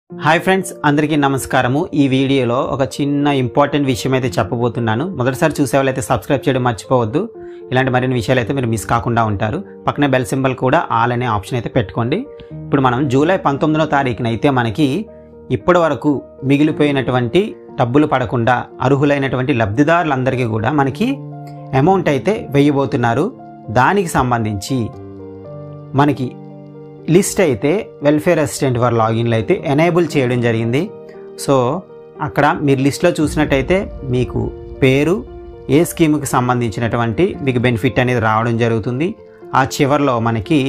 hi friends అందరికీ నమస్కారము ఈ వీడియోలో ఒక చిన్న ఇంపార్టెంట్ విషయం అయితే చెప్పబోతున్నాను మొదటిసారి చూసే వాళ్ళైతే సబ్స్క్రైబ్ చేయడం మర్చిపోవద్దు ఇలాంటి మరిన్ని విషయాలు అయితే మీరు మిస్ కాకుండా ఉంటారు పక్కనే బెల్ సింబల్ కూడా ఆల్ అనే ఆప్షన్ అయితే పెట్టుకోండి ఇప్పుడు మనం జూలై పంతొమ్మిదో తారీఖున అయితే మనకి ఇప్పటి వరకు మిగిలిపోయినటువంటి డబ్బులు పడకుండా అర్హులైనటువంటి లబ్ధిదారులందరికీ కూడా మనకి అమౌంట్ అయితే వేయబోతున్నారు దానికి సంబంధించి మనకి లిస్ట్ అయితే వెల్ఫేర్ అసిస్టెంట్ వారి లాగిన్లు అయితే ఎనేబుల్ చేయడం జరిగింది సో అక్కడ మీరు లిస్ట్లో చూసినట్టయితే మీకు పేరు ఏ స్కీమ్కి సంబంధించినటువంటి మీకు బెనిఫిట్ అనేది రావడం జరుగుతుంది ఆ చివరిలో మనకి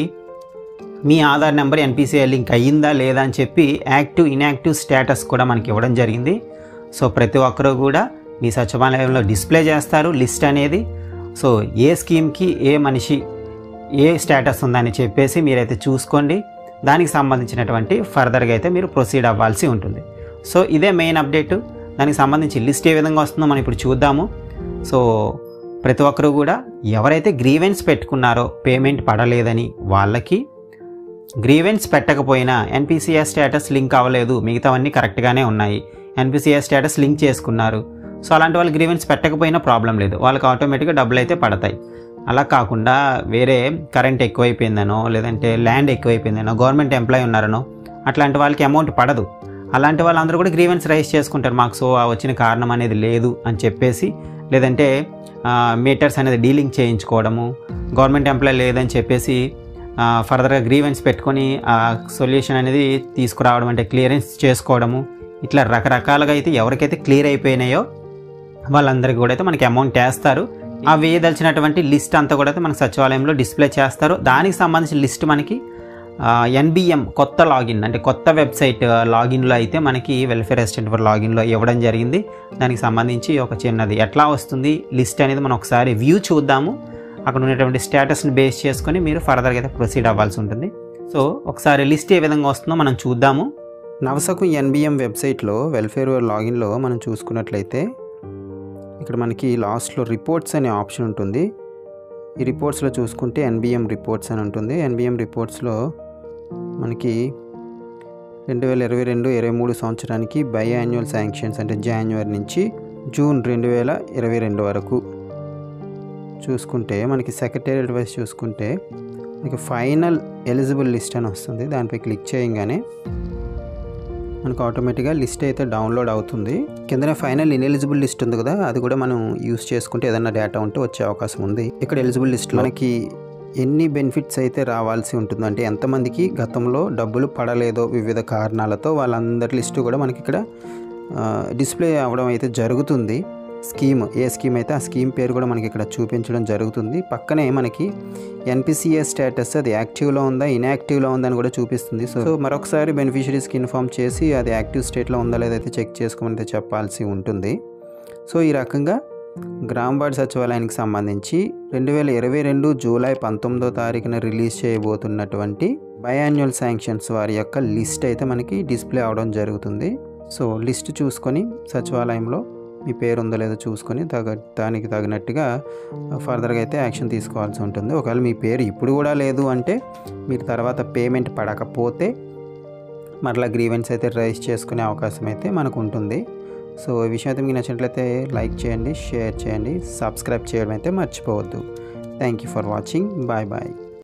మీ ఆధార్ నెంబర్ ఎన్పిసిఐ లింక్ అయ్యిందా లేదా అని చెప్పి యాక్టివ్ ఇన్యాక్టివ్ స్టేటస్ కూడా మనకి ఇవ్వడం జరిగింది సో ప్రతి ఒక్కరూ కూడా మీ సచివాలయంలో డిస్ప్లే చేస్తారు లిస్ట్ అనేది సో ఏ స్కీమ్కి ఏ మనిషి ఏ స్టేటస్ ఉందని చెప్పేసి మీరైతే చూసుకోండి దానికి సంబంధించినటువంటి ఫర్దర్గా అయితే మీరు ప్రొసీడ్ అవ్వాల్సి ఉంటుంది సో ఇదే మెయిన్ అప్డేట్ దానికి సంబంధించి లిస్ట్ ఏ విధంగా వస్తుందో మనం ఇప్పుడు చూద్దాము సో ప్రతి ఒక్కరూ కూడా ఎవరైతే గ్రీవెన్స్ పెట్టుకున్నారో పేమెంట్ పడలేదని వాళ్ళకి గ్రీవెన్స్ పెట్టకపోయినా ఎన్పిసిఎస్ స్టేటస్ లింక్ అవ్వలేదు మిగతావన్నీ కరెక్ట్గానే ఉన్నాయి ఎన్పిసిఎస్ స్టేటస్ లింక్ చేసుకున్నారు సో అలాంటి వాళ్ళు గ్రీవెన్స్ పెట్టకపోయినా ప్రాబ్లం లేదు వాళ్ళకి ఆటోమేటిక్గా డబ్బులు అయితే పడతాయి అలా కాకుండా వేరే కరెంట్ ఎక్కువైపోయిందనో లేదంటే ల్యాండ్ ఎక్కువైపోయిందనో గవర్నమెంట్ ఎంప్లాయీ ఉన్నారనో అట్లాంటి వాళ్ళకి అమౌంట్ పడదు అలాంటి వాళ్ళందరూ కూడా గ్రీవెన్స్ రైజ్ చేసుకుంటారు మాకు సో ఆ వచ్చిన కారణం అనేది లేదు అని చెప్పేసి లేదంటే మీటర్స్ అనేది డీలింగ్ చేయించుకోవడము గవర్నమెంట్ ఎంప్లాయీ లేదని చెప్పేసి ఫర్దర్గా గ్రీవెన్స్ పెట్టుకొని ఆ సొల్యూషన్ అనేది తీసుకురావడం అంటే క్లియరెన్స్ చేసుకోవడము ఇట్లా రకరకాలుగా అయితే ఎవరికైతే క్లియర్ అయిపోయినాయో వాళ్ళందరికీ కూడా అయితే మనకి అమౌంట్ వేస్తారు ఆ వేయదలిచినటువంటి లిస్ట్ అంతా కూడా అయితే మనకి సచివాలయంలో డిస్ప్లే చేస్తారు దానికి సంబంధించిన లిస్ట్ మనకి ఎన్బిఎం కొత్త లాగిన్ అంటే కొత్త వెబ్సైట్ లాగిన్లో అయితే మనకి వెల్ఫేర్ అసిస్టెంట్ ఫర్ లాగిన్లో ఇవ్వడం జరిగింది దానికి సంబంధించి ఒక చిన్నది ఎట్లా వస్తుంది లిస్ట్ అనేది మనం ఒకసారి వ్యూ చూద్దాము అక్కడ ఉన్నటువంటి స్టేటస్ని బేస్ చేసుకొని మీరు ఫర్దర్గా అయితే ప్రొసీడ్ అవ్వాల్సి ఉంటుంది సో ఒకసారి లిస్ట్ ఏ విధంగా వస్తుందో మనం చూద్దాము నవసకు ఎన్బిఎం వెబ్సైట్లో వెల్ఫేర్ లాగిన్లో మనం చూసుకున్నట్లయితే ఇక్కడ మనకి లాస్ట్లో రిపోర్ట్స్ అనే ఆప్షన్ ఉంటుంది ఈ రిపోర్ట్స్లో చూసుకుంటే ఎన్బిఎం రిపోర్ట్స్ అని ఉంటుంది ఎన్బిఎం రిపోర్ట్స్లో మనకి రెండు వేల ఇరవై రెండు ఇరవై మూడు సంవత్సరానికి బై యాన్యువల్ శాంక్షన్స్ అంటే జాన్యువరి నుంచి జూన్ రెండు వేల ఇరవై రెండు వరకు చూసుకుంటే మనకి సెక్రటేరియట్ వైజ్ చూసుకుంటే మనకి ఫైనల్ ఎలిజిబుల్ లిస్ట్ అని వస్తుంది దానిపై క్లిక్ చేయగానే మనకు ఆటోమేటిక్గా లిస్ట్ అయితే డౌన్లోడ్ అవుతుంది కిందనే ఫైనల్ ఇన్ఎలిజిబుల్ లిస్ట్ ఉంది కదా అది కూడా మనం యూస్ చేసుకుంటే ఏదైనా డేటా ఉంటే వచ్చే అవకాశం ఉంది ఇక్కడ ఎలిజిబుల్ లిస్ట్ మనకి ఎన్ని బెనిఫిట్స్ అయితే రావాల్సి ఉంటుంది అంటే ఎంతమందికి గతంలో డబ్బులు పడలేదో వివిధ కారణాలతో వాళ్ళందరి లిస్టు కూడా మనకి ఇక్కడ డిస్ప్లే అవ్వడం అయితే జరుగుతుంది స్కీమ్ ఏ స్కీమ్ అయితే ఆ స్కీమ్ పేరు కూడా మనకి ఇక్కడ చూపించడం జరుగుతుంది పక్కనే మనకి ఎన్పిసిఎస్ స్టేటస్ అది యాక్టివ్లో ఉందా ఇన్యాక్టివ్లో ఉందా అని కూడా చూపిస్తుంది సో మరొకసారి బెనిఫిషరీస్కి ఇన్ఫామ్ చేసి అది యాక్టివ్ స్టేట్లో ఉందా లేదైతే చెక్ చేసుకోమని చెప్పాల్సి ఉంటుంది సో ఈ రకంగా గ్రామవార్డ్ సచివాలయానికి సంబంధించి రెండు వేల ఇరవై రెండు జూలై పంతొమ్మిదో తారీఖున రిలీజ్ చేయబోతున్నటువంటి బయాన్యువల్ శాంక్షన్స్ వారి యొక్క లిస్ట్ అయితే మనకి డిస్ప్లే అవడం జరుగుతుంది సో లిస్ట్ చూసుకొని సచివాలయంలో మీ పేరు ఉందో లేదో చూసుకొని తగ దానికి తగినట్టుగా ఫర్దర్గా అయితే యాక్షన్ తీసుకోవాల్సి ఉంటుంది ఒకవేళ మీ పేరు ఇప్పుడు కూడా లేదు అంటే మీరు తర్వాత పేమెంట్ పడకపోతే మరలా గ్రీవెన్స్ అయితే రైజ్ చేసుకునే అవకాశం అయితే మనకు ఉంటుంది సో ఈ విషయం అయితే మీకు నచ్చినట్లయితే లైక్ చేయండి షేర్ చేయండి సబ్స్క్రైబ్ చేయడం అయితే మర్చిపోవద్దు thank you for watching bye bye